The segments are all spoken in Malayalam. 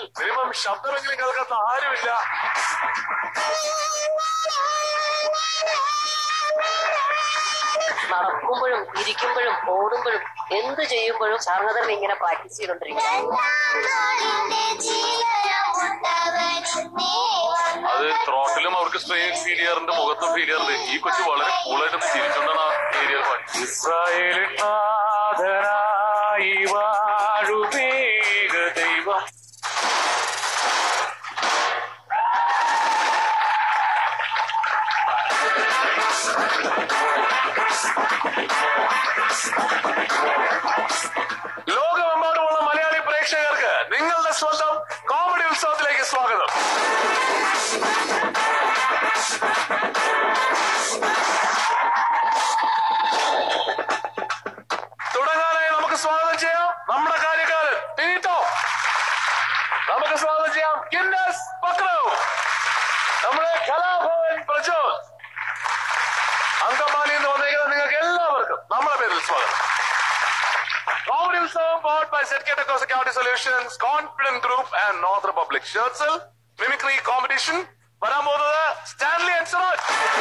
മിനിമം ശബ്ദമെങ്കിലും കേൾക്കാത്ത ആരുമില്ല നടക്കുമ്പോഴും ഇരിക്കുമ്പോഴും ഓടുമ്പോഴും എന്ത് ചെയ്യുമ്പോഴും സർവതരം ഇങ്ങനെ പ്രാക്ടീസ് ചെയ്തോണ്ടിരിക്കും അത് ത്രോട്ടിലും അവർക്ക് സ്ട്രെയിൻ ഫീൽ ചെയ്യാറുണ്ട് മുഖത്തും ഫീൽ ചെയ്യാറുണ്ട് ഈ കൊച്ചു വളരെ കൂളായിട്ട് ചിരിച്ചോണ്ടാണ് ആ ഏരിയ പാടി ഇസ്രായേലിൻ നാഥനായി വാഴുവേഗ ദൈവം ലോകമെമ്പാടുമുള്ള മലയാളി പ്രേക്ഷകർക്ക് നിങ്ങളുടെ സ്വന്തം കോമഡി ഉത്സവത്തിലേക്ക് സ്വാഗതം തുടങ്ങാനായി നമുക്ക് സ്വാഗതം ചെയ്യാം നമ്മുടെ കാര്യക്കാരൻ ടീറ്റോ നമുക്ക് സ്വാഗതം ചെയ്യാം കിന്നസ് പക്രവ് നമ്മുടെ കലാഭവൻ പ്രചോദ് അങ്കമാലി എന്ന് വന്നിരിക്കുന്ന നിങ്ങൾക്ക് എല്ലാവർക്കും നമ്മുടെ പേരിൽ സ്വാഗതം comedy Utsavam powered by set കേട്ടക്കോ security solutions confident group and north republic ഷേർട്സിൽ മിമിക്രി കോമ്പറ്റീഷൻ വരാൻ പോകുന്നത് സ്റ്റാൻലി ആൻഡ് സിറാജ്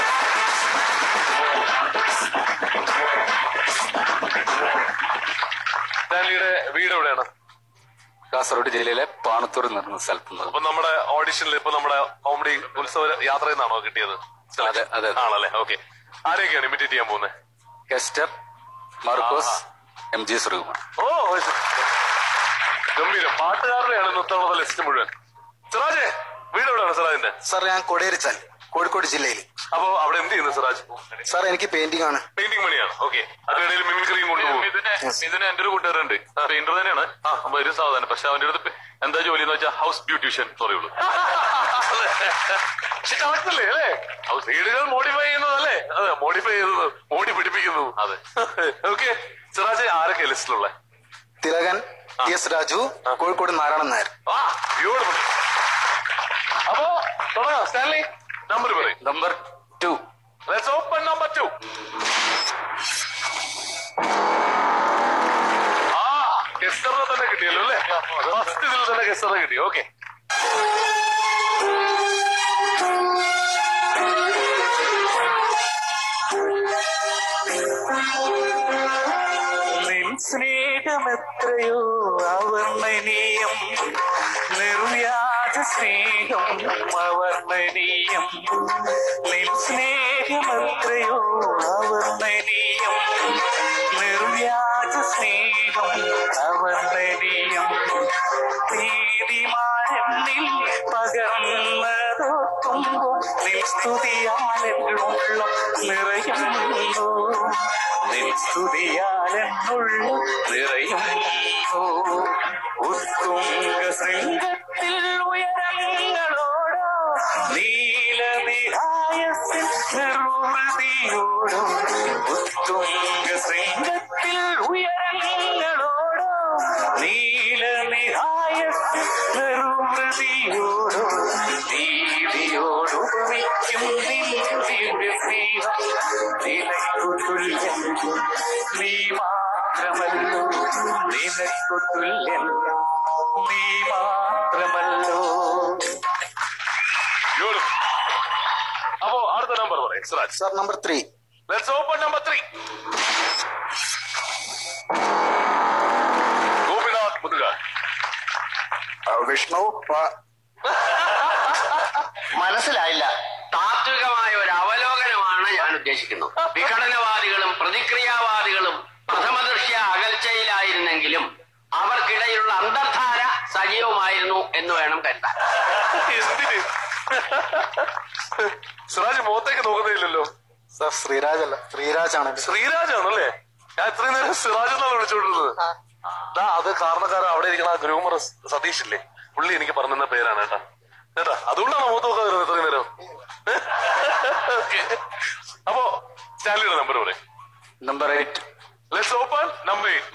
സ്റ്റാൻലിയുടെ വീട് എവിടെയാണ് കാസർഗോഡ് ജില്ലയിലെ പാണത്തൂർ എന്ന് പറഞ്ഞ സ്ഥലത്ത് നിന്ന് അപ്പൊ നമ്മുടെ ഓഡിഷനിൽ ഇപ്പൊ നമ്മുടെ കോമഡി ഉത്സവ യാത്രയിൽ നിന്നാണോ കിട്ടിയത് അതെ, അതെ. ആണല്ലേ ഓക്കെ ആരെയൊക്കെയാണ് ഇമിറ്റേറ്റ് ചെയ്യാൻ പോകുന്നത് കെസ്റ്റർ മാർക്കോസ് എം ജി ശ്രീകുമാർ ഓ ശരി. ഗംഭീരം പാട്ടുകാരുടെയാണ് ഇന്നത്തെ ലിസ്റ്റ് മുഴുവൻ സിറാജേ വീട് എവിടെയാണ് സിറാജിന്റെ സാർ ഞാൻ കൊടേരിച്ചാൽ കോഴിക്കോട് ജില്ലയിൽ അപ്പൊ അവിടെ എന്ത് ചെയ്യുന്നു സിറാജ് സാർ എനിക്ക് പെയിന്റിംഗ് ആണ് പെയിന്റിംഗ് പണിയാണ് ഓക്കെ അതിനിടയിൽ മിമിക്രിയും കൊണ്ടുപോകും ഇതിന് ഇതിന് എന്റെ ഒരു കൂട്ടുകാരുണ്ട് പെയിന്റർ തന്നെയാണ് ആ വരും സാധാരണ പക്ഷെ അവന്റെ അടുത്ത് എന്താ ജോലി എന്ന് വെച്ചാൽ ഹൗസ് ബ്യൂട്ടീഷ്യൻ പറയുള്ളൂ പക്ഷെ correct അല്ലേ അല്ലേ ഹൗസ് വീടുകൾ മോഡിഫൈ ചെയ്യുന്നതല്ലേ അതെ മോഡിഫൈ ചെയ്യുന്നത് മോഡി പിടിപ്പിക്കുന്നു അതെ ഓക്കെ സിറാജ് ആരൊക്കെ ലിസ്റ്റിലുള്ള തിലകൻ ടി എസ് രാജു കോഴിക്കോട് നാരായണൻ നായർ ആ ബ്യൂട്ടിഫുൾ അപ്പോ തുടങ്ങാം സ്റ്റാൻലി നമ്പർ പറയും number two let's open number two ആ കെസ്റ്ററിനെ തന്നെ കിട്ടിയല്ലോ അല്ലേ ഫസ്റ്റ് ഇതിൽ തന്നെ കെസ്റ്ററിനെ കിട്ടി ഓക്കെ നിൻ സ്നേഹമെത്രയോ അവർണ്ണനീയം നിർവ്യാജ സ്നേഹം അവർണ്ണനീയം നിൻ സ്നേഹമെത്രയോ അവർണ്ണനീയം നിർവ്യാജ സ്നേഹം അവർണ്ണനീയം നീതിമാരെന്നിൽ പകർന്നതൊക്കുമ്പോൾ നിൻ സ്തുതിയാലെന്നുള്ള നിറയുന്നു നിൻ സ്തുതിയാലെന്നുള്ള നിറയുന്നു ഉത്തുംഗ ശൃംഗത്തിൽ ഉയരങ്ങളോടോ നീലനിഹായസിൽ നിർവൃതിയോടോ ഉത്തുംഗ ശൃംഗത്തിൽ ഉയരങ്ങളോടോ നീലനിഹായസിൽ നിർവൃതിയോടോ നീതിയോടുപമിക്കും നിന്റെ സ്നേഹം നിനക്കു തുല്യം നീ മാത്രമല്ലോ നിനക്കു തുല്യം നീ മാത്രമല്ലോ ബ്യൂട്ടിഫുൾ അപ്പോ അടുത്ത നമ്പർ പറയും Siraj sir number three let's open number three Gopinath Muthukad Vishnu പ- മനസ്സിലായില്ല താത്വികമായ ഒരു അവലോകനമാണ് ഞാൻ ഉദ്ദേശിക്കുന്നത് വിഘടനവാദികളും പ്രതിക്രിയാവാദികളും പ്രഥമദൃശ്യ അകൽച്ചയിലായിരുന്നെങ്കിലും അവർക്കിടയിലുള്ള അന്തർധാര സജീവമായിരുന്നു എന്ന് വേണം കരുതാൻ എന്തിന് സിറാജ് മുഖത്തേക്ക് നോക്കുന്നില്ലല്ലോ സാർ ശ്രീരാജ് അല്ല ശ്രീരാജ് ആണ് ശ്രീരാജ് ആണല്ലേ ഞാൻ ഇത്രയും നേരം സിറാജ് എന്നാണ് വിളിച്ചോണ്ടിരുന്നത് ദാ അത് കാരണക്കാരൻ അവിടെ ഇരിക്കുന്ന ആ ഗ്രൂമർ സതീഷ് ഇല്ലേ പുള്ളി എനിക്ക് പറഞ്ഞ പേരാണ് കേട്ടാ കേട്ടാ അതുകൊണ്ടാണ് മുഖത്ത് നോക്കാൻ വരുന്നത് ഇത്രയും നേരം Okay. അപ്പോ സ്റ്റാൻലിയുടെ നമ്പർ പറയും number eight let's open number eight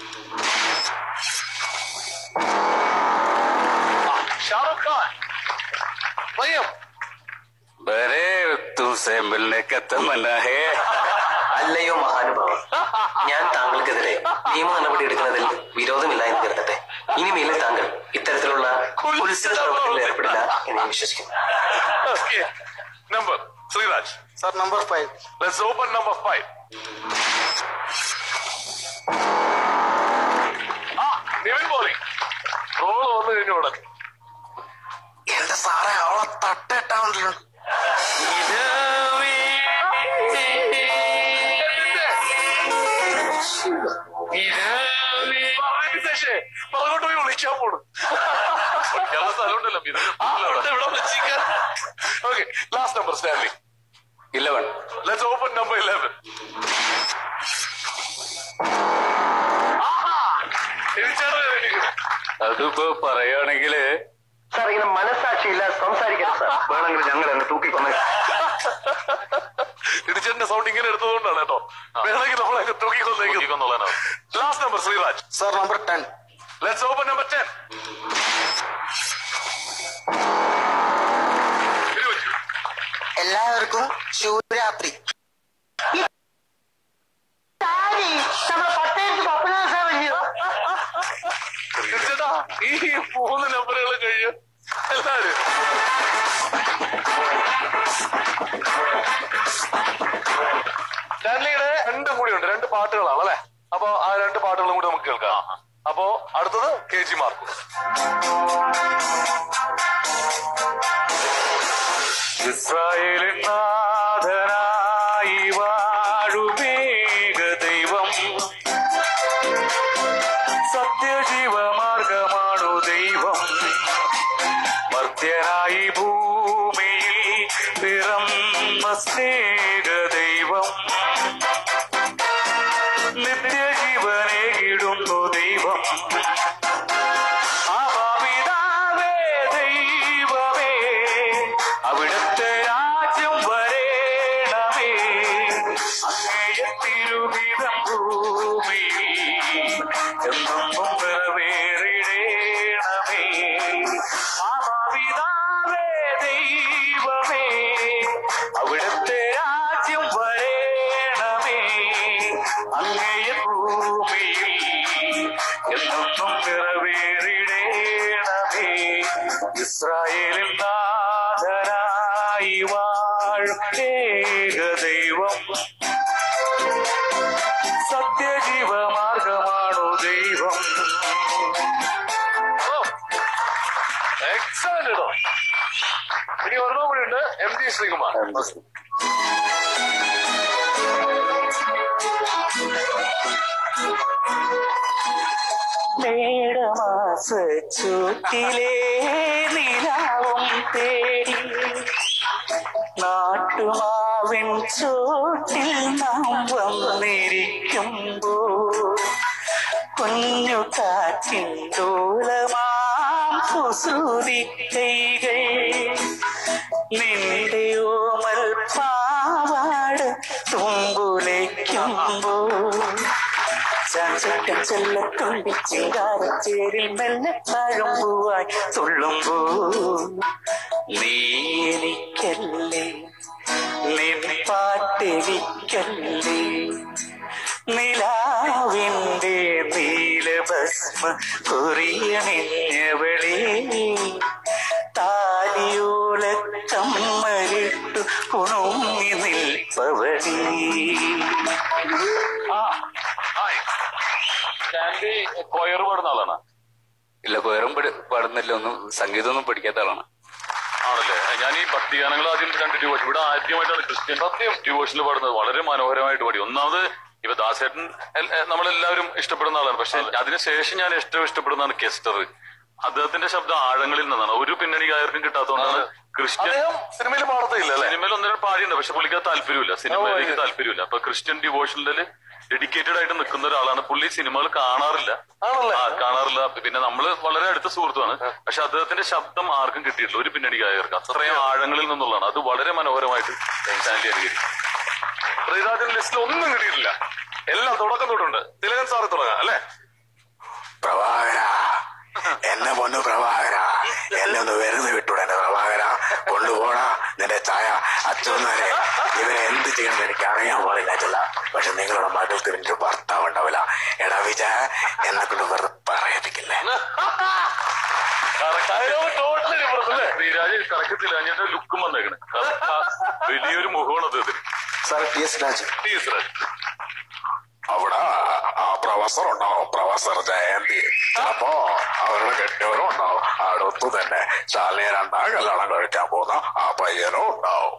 Shahrukh Khan പയ്യം बरे तुमसे मिलने का तमन्ना है അല്ലയോ മഹാനുഭാവം ഞാൻ താങ്കൾക്കെതിരെ നിയമ നടപടി എടുക്കുന്നതിൽ വിരോധമില്ല എന്ന് കരുതട്ടെ ഇനിമേലിൽ താങ്കൾ ഇത്തരത്തിലുള്ള ലിസ്റ്റിൽ പ്രവർത്തനത്തിൽ ഏർപ്പെടില്ല എന്ന് ഞാൻ വിശ്വസിക്കുന്നു okay number Sreeraj sir number five let's open number five ആ നിവിൻ പോളി റോള് വന്നു കഴിഞ്ഞു ഉടൻ എന്റെ സാറേ അവളെ തട്ടിട്ടാണല്ലോ ശേഷേ പുറകോട്ട് പോയി വിളിക്കാൻ പോണു വിളിക്കാനുള്ള സ്ഥലമുണ്ടല്ലോ ഇവിടെ വിളിച്ചിരിക്കാൻ okay last number Stanley eleven let's open number eleven അതിപ്പോ പറയുകയാണെങ്കില് സാർ ഇങ്ങനെ മനസ്സാക്ഷിയില്ല സംസാരിക്കരുത് സാർ വേണമെങ്കിൽ ഞങ്ങൾ അങ്ങ് തൂക്കിക്കൊന്നേ ഇടിച്ചേട്ടന്റെ സൗണ്ട് ഇങ്ങനെ എടുത്തതുകൊണ്ടാണ് കേട്ടോ വേണമെങ്കിൽ നമ്മളെ തൂക്കിക്കൊന്നേക്കുന്നുള്ളതാണ് last number Sreeraj sir number ten let's open number ten എല്ലാവർക്കും ശിവരാത്രി ചേട്ടാ ഈ മൂന്ന് നമ്പറുകൾ കഴിയും എല്ലാവരും സ്റ്റാൻലിയുടെ രണ്ടും കൂടി ഉണ്ട് രണ്ട് പാട്ടുകളാണ് അല്ലെ അപ്പൊ ആ രണ്ട് പാട്ടുകളും കൂടി നമുക്ക് കേൾക്കാം അപ്പോ അടുത്തത് കെ ജി മാർക്ക് ഇസ്രായേലിൻ നാഥനായി വാഴുമേക ദൈവം സത്യജീവമാർഗമാണു ദൈവം മർത്യനായി ഭൂമിയിൽ പിറന്ന സ്നേഹ ദൈവം നിത്യജീവനേകിടുന്നു ദൈവം ആപിതാവേ ദൈവമേ അവിടുത്തെ രാജ്യം വരേണമേ അങ്ങയത്തിരുഹിതം ഭൂമിയിൽ എന്നും നിറവേറിടേണമേ ആപിതാവേ ദൈവമേ അവിടുത്തെ രാജ്യം വരേണമേ അങ്ങയ ഭൂമിയിൽ എന്നും നിറവേറിടേണമേ ഇസ്രായേലിൻ നാഥനായി വാഴും ഏക ദൈവം സത്യജീവമാർഗമാണു ദൈവം എക്സലന്റ് കേട്ടോ ഇനി ഒരെണ്ണം കൂടി ഉണ്ട് എം ജി ശ്രീകുമാർ മേടമാസ ചൂട്ടിലെ നിലാവും തേടി നാട്ടുമാവിൻ ചോട്ടിൽ നാം വന്നിരിക്കുമ്പോ കുഞ്ഞു കാറ്റിൻ ദൂലമാം കുസൃതി കൈകൾ നിന്റെ ഓമൽ പാവാട് തുമ്പുലയ്ക്കുമ്പോ ചാഞ്ചക്കം ചെല്ലത്തുമ്പി ചിങ്കാരച്ചേരിൽ മെല്ലെ താഴമ്പൂവായി തുള്ളുമ്പോ നീ എനിക്കല്ലേ നിൻ പാട്ടെനിക്കല്ലേ നിലാവിന്റെ നീലഭസ്മ കുറിയണിഞ്ഞവളേ താലിയോല കമ്മലിട്ടു ഉണങ്ങി നിൽപ്പവളേ ഹായ് സ്റ്റാൻലി കൊയർ പാടുന്ന ആളാണ് ഇല്ല കൊയറും പഠി- പാടുന്നില്ല ഒന്നും സംഗീതമൊന്നും പഠിക്കാത്ത ആളാണ് ആണല്ലേ ഞാൻ ഈ ഭക്തിഗാനങ്ങൾ ആദ്യം രണ്ട് ഡിവോഷൻ ഇവിടെ ആദ്യമായിട്ടാണ് ക്രിസ്ത്യൻ സത്യം ഡിവോഷനിൽ പാടുന്നത് വളരെ മനോഹരമായിട്ട് പാടി ഒന്നാമത് ഇപ്പൊ ദാസേട്ടൻ എൽ- എ- നമ്മളെല്ലാവരും ഇഷ്ടപ്പെടുന്ന ആളാണ് പക്ഷെ അതിനുശേഷം ഞാൻ ഏറ്റവും ഇഷ്ടപ്പെടുന്നതാണ് കെസ്റ്റർ അദ്ദേഹത്തിന്റെ ശബ്ദം ആഴങ്ങളിൽ നിന്നാണ് ഒരു പിന്നണി ഗായകർക്കും കിട്ടാത്തതുകൊണ്ടാണ് ക്രിസ്ത്യൻ സിനിമയിൽ പാടത്തില്ല സിനിമയിൽ ഒന്നിനും പാടിയുണ്ട് പക്ഷെ പുള്ളിക്ക് താല്പര്യമില്ല സിനിമയിലേക്ക് താല്പര്യമില്ല അപ്പൊ ക്രിസ്ത്യൻ ഡിവോഷനില് ഡെഡിക്കേറ്റഡ് ആയിട്ട് നിൽക്കുന്ന ഒരാളാണ് പുള്ളി സിനിമകൾ കാണാറില്ല ആ കാണാറില്ല പിന്നെ നമ്മള് വളരെ അടുത്ത സുഹൃത്തുമാണ് പക്ഷെ അദ്ദേഹത്തിന്റെ ശബ്ദം ആർക്കും കിട്ടിയിട്ടില്ല ഒരു പിന്നണി ഗായകർക്ക് അത്രയും ആഴങ്ങളിൽ നിന്നുള്ളതാണ് അത് വളരെ മനോഹരമായിട്ട് സ്റ്റാൻലി അനുകരിക്കും ശ്രീരാജൻ ലിസ്റ്റിൽ ഒന്നും കിട്ടിയിട്ടില്ല എല്ലാം തുടക്കം തൊട്ടുണ്ട് തിലകൻ സാറ് തുടങ്ങാം അല്ലെ പ്രഭാകര എന്നെ പൊന്നു പ്രഭാകര എന്നെ ഒന്ന് വെറുതെ വിട്ടൂടെ എന്റെ പ്രഭാകര കൊണ്ടുപോടാ നിന്റെ ചായ അച്ഛന്മാരെ ഇവരെ എന്ത് ചെയ്യണമെന്ന് എനിക്ക് അറിയാൻ പാടില്ല ചില പക്ഷെ നിങ്ങളുടെ മകൾക്ക് ഇതിന്റെ ഭർത്താവ് ഉണ്ടാവില്ല എടാ വിജയ എന്നെ കൊണ്ട് വെറുതെ പറയിപ്പിക്കില്ലേ ടോട്ടലി ഡിഫറൻസ് അല്ലേ ശ്രീരാജ് കറക്കത്തില്ല ഞാൻ ലുക്കും വന്നേക്കണേ ആ, വലിയൊരു മുഖമാണ് അദ്ദേഹത്തിന് sir T S Raj T S Raj അവിടെ ആ പ്രൊഫസർ ഉണ്ടാവും പ്രൊഫസർ ജയന്തി ചിലപ്പോ അവരുടെ കെട്ടിയവരും ഉണ്ടാവും അടുത്തു തന്നെ ശാലിനി രണ്ടാം കല്യാണം കഴിക്കാൻ പോകുന്ന ആ പയ്യനും ഉണ്ടാവും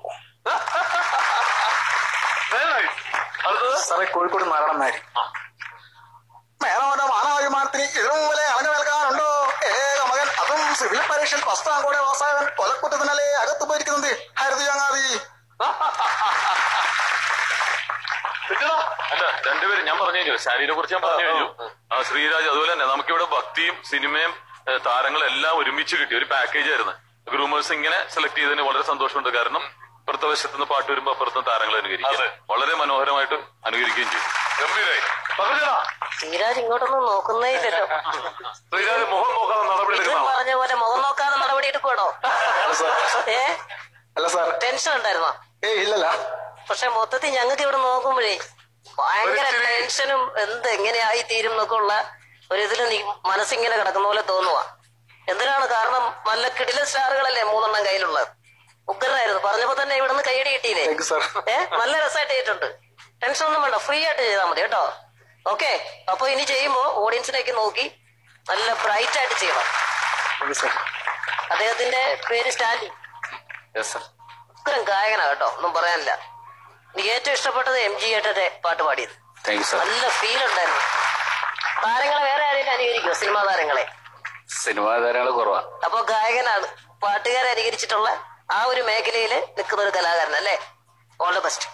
Very nice. അടുത്തത് സാറേ കോഴിക്കോട് നാരായണൻ നായർ മേനോന്റെ മാനവവിമാനത്തിന് ഇതിനു മുമ്പിലെ അണഞ്ഞു നിൽക്കാനുണ്ടോ ഏക മകൻ അതും സിവിൽ പരീക്ഷയിൽ ഫസ്റ്റ് റാങ്കോടെ പാസ്സായവൻ കൊലക്കുറ്റത്തിനല്ലേ അകത്ത് പോയിരിക്കുന്നത് ഹരിതി ചങ്ങാതി കിട്ടണോ? അല്ല രണ്ടുപേരും ഞാൻ പറഞ്ഞു കഴിഞ്ഞു ശാരീരെ കുറിച്ച് ഞാൻ പറഞ്ഞു കഴിഞ്ഞു ആ, ശ്രീരാജ് അതുപോലെ തന്നെ നമുക്കിവിടെ ഭക്തിയും സിനിമയും ഏ, താരങ്ങളും എല്ലാം ഒരുമിച്ച് കിട്ടി ഒരു പാക്കേജ് ആയിരുന്നു ഗ്രൂമേഴ്സ് ഇങ്ങനെ സെലക്ട് ചെയ്തതിന് വളരെ സന്തോഷമുണ്ട് കാരണം ഇപ്പുറത്തെ വശത്ത് നിന്ന് പാട്ട് വരുമ്പോ അപ്പുറത്തെ താരങ്ങളെ അനുകരിക്കും വളരെ മനോഹരമായിട്ട് അനുകരിക്കുകയും ചെയ്തു ഗംഭീരായി പറഞ്ഞോടാ ശ്രീരാജ് ഇങ്ങോട്ടൊന്നും നോക്കുന്നേ ഇല്ലല്ലോ ശ്രീരാജ് മുഖം നോക്കാതെ നടപടി ഇവൻ എടുക്കണം പറഞ്ഞ പോലെ മുഖം നോക്കാതെ നടപടി എടുക്കണോ ഏ അല്ല സാർ ടെൻഷൻ ഉണ്ടായിരുന്നോ ഏയ് ഇല്ലല്ല പക്ഷെ മൊത്തത്തിൽ ഞങ്ങൾക്ക് ഇവിടെ നോക്കുമ്പോഴേ ഭയങ്കര ഒരിച്ചിരി- ടെൻഷനും എന്ത് എങ്ങനെയായി തീരും എന്നൊക്കെ ഉള്ള ഒരു ഇതിൽ നീ മനസ്സിങ്ങനെ കിടക്കുന്ന പോലെ തോന്നുക എന്തിനാണ് കാരണം നല്ല കിടില സ്റ്റാറുകളല്ലേ മൂന്നെണ്ണം കയ്യിലുള്ളത് ഉഗ്രനായിരുന്നു പറഞ്ഞപ്പോ തന്നെ ഇവിടുന്ന് കൈയടി കിട്ടിയില്ലേ താങ്ക് യു സാർ ഏ നല്ല രസമായിട്ട് ചെയ്തിട്ടുണ്ട് ടെൻഷൻ ഒന്നും വേണ്ട ഫ്രീ ആയിട്ട് ചെയ്താൽ മതി കേട്ടോ ഓക്കെ അപ്പൊ ഇനി ചെയ്യുമ്പോ ഓഡിയൻസിനേക്ക് നോക്കി നല്ല ബ്രൈറ്റ് ആയിട്ട് ചെയ്യണം താങ്ക് യു സാർ അദ്ദേഹത്തിന്റെ പേര് സ്റ്റാൻലി യെസ് സർ ഉഗ്രം ഗായകനാ കേട്ടോ ഒന്നും പറയാനില്ല എനിക്ക് ഏറ്റവും ഇഷ്ടപ്പെട്ടത് എം ജി ഏട്ടന്റെ പാട്ട് പാടിയത് താങ്ക് യു സർ നല്ല ഫീൽ ഉണ്ടായിരുന്നു താരങ്ങളെ വേറെ ആരെങ്കിലും അനുകരിക്കുമോ സിനിമാ താരങ്ങളെ സിനിമാ താരങ്ങൾ കുറവാണ് അപ്പൊ ഗായകനാണ് പാട്ടുകാരെ അനുകരിച്ചിട്ടുള്ള ആ ഒരു മേഖലയിൽ നിൽക്കുന്ന ഒരു കലാകാരൻ അല്ലേ ഓൾ ദ ബെസ്റ്റ്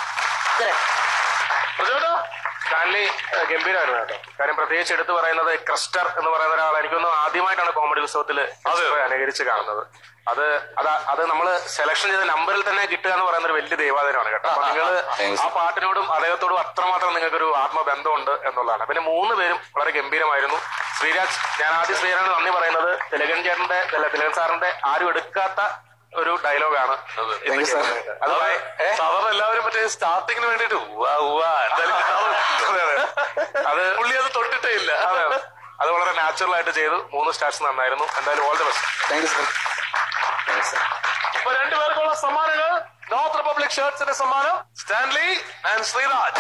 പറഞ്ഞോടാ സ്റ്റാൻലി ഏഹ്, ഗംഭീരമായിരുന്നു കേട്ടോ കാര്യം പ്രത്യേകിച്ച് എടുത്തു പറയുന്നത് ക്രിസ്റ്റർ എന്ന് പറയുന്ന ഒരാൾ എനിക്കൊന്ന് ആദ്യമായിട്ടാണ് കോമഡി ഉത്സവത്തിൽ അനുകരിച്ച് കാണുന്നത് അത് അത് അത് നമ്മൾ സെലക്ഷൻ ചെയ്ത നമ്പറിൽ തന്നെ കിട്ടുക എന്ന് പറയുന്ന ഒരു വലിയ ദൈവാധീനമാണ് കേട്ടോ അപ്പൊ നിങ്ങൾ Thanks. ആ പാട്ടിനോടും അദ്ദേഹത്തോടും അത്രമാത്രം നിങ്ങൾക്കൊരു ആത്മബന്ധമുണ്ട് എന്നുള്ളതാണ് പിന്നെ മൂന്ന് പേരും വളരെ ഗംഭീരമായിരുന്നു ശ്രീരാജ് ഞാൻ ആദ്യം ശ്രീരാജ് നന്ദി പറയുന്നത് തിലകൻ ചേട്ടന്റെ അല്ല തിലകൻ സാറിന്റെ ആരും എടുക്കാത്ത ഒരു ഡയലോഗാണ് Thank you, sir. അത് ഭയ- ഏ? സാധാരണ എല്ലാവരും മറ്റേ സ്റ്റാർട്ടിങ്ങിന് വേണ്ടിട്ട് ഉവ്വാ ഉവ്വാ എന്തായാലും കിട്ടാതെ അതെ, അതെ. അത് പുള്ളി അത് തൊട്ടിട്ടേ ഇല്ല അതെ അതെ. അത് വളരെ നാച്ചുറൽ ആയിട്ട് ചെയ്തു മൂന്ന് സ്റ്റാർസ് നന്നായിരുന്നു എന്തായാലും all the best thank you sir അപ്പൊ രണ്ടുപേർക്കുള്ള സമ്മാനങ്ങൾ നോർത്ത് റിപ്പബ്ലിക് ഷർട്സിന്റെ സമ്മാനം സ്റ്റാൻലി ആൻഡ് ശ്രീരാജ്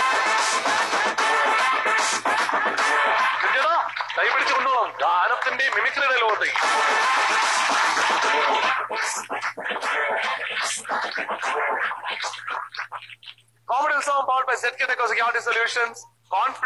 കിട്ടിയതാ? കൈ പിടിച്ച് കൊണ്ടുപോകണം ഗാനത്തിന്റെ മിമിക്രിയുടെ ലോകത്തേക്ക് comedy Utsavam powered by set security solutions confidence